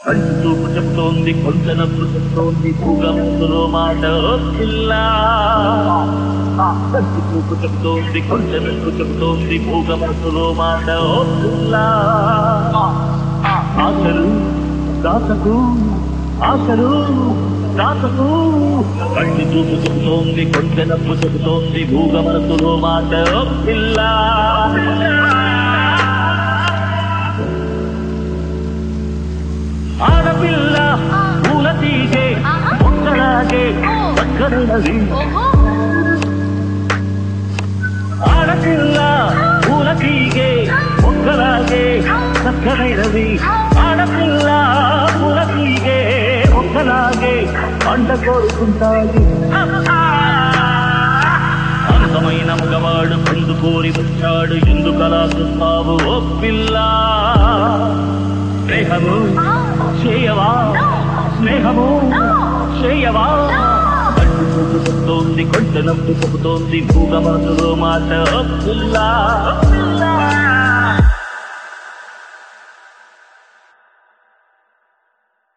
కంటి చూపు చెబుతోంది కొంత నవ్వు చెబుతోంది భూగంతులో మాట ఓ పిల్ల కంటి చూపు చెబుతోంది కొంత నవ్వు చెబుతోంది భూగంతులో మాట ఓ పిల్ల ఆశలు దాతకు ఆశలు దాతకు కంటి చూపు చెబుతోంది కొంత నవ్వు చెబుతోంది భూగమనసులో మాట ఓ పిల్ల ఆడపిల్ల పూల తీగే ఒక్కలాగే చక్కనది ఆడపిల్ల పూల తీగే ఒక్కలాగే చక్కనైనది ఆడపిల్ల పూల తీగే ఒక్కలాగే పంట కోరుకుంటాది అందమైన మగవాడు పొందు కోరి వచ్చాడు ఎందుకలా చూస్తావు ఓ పిల్ల స్నేహము చేయవా స్నేహము చేయవా కంటి చూపు చెబుతోంది కొంట నవ్వు చెబుతోంది భూగమసులో మాట ఓ పిల్ల